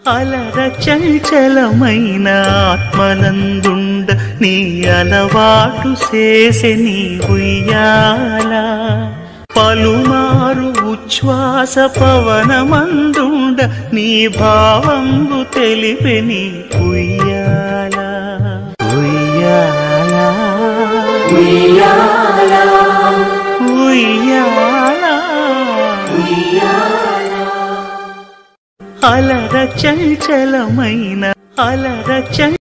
అలర చంచలమైన ఆత్మనందుండ నీ అలవాటు చేసే నీ ఉయ్యాల పలుమారు ఉచ్ఛ్వాస పవనమందుండ నీ భావంబు తెలిపే నీ ఉయ్యాల ఉయ్యాల ఉయ్యాల అలర చంచలమైన అలర చం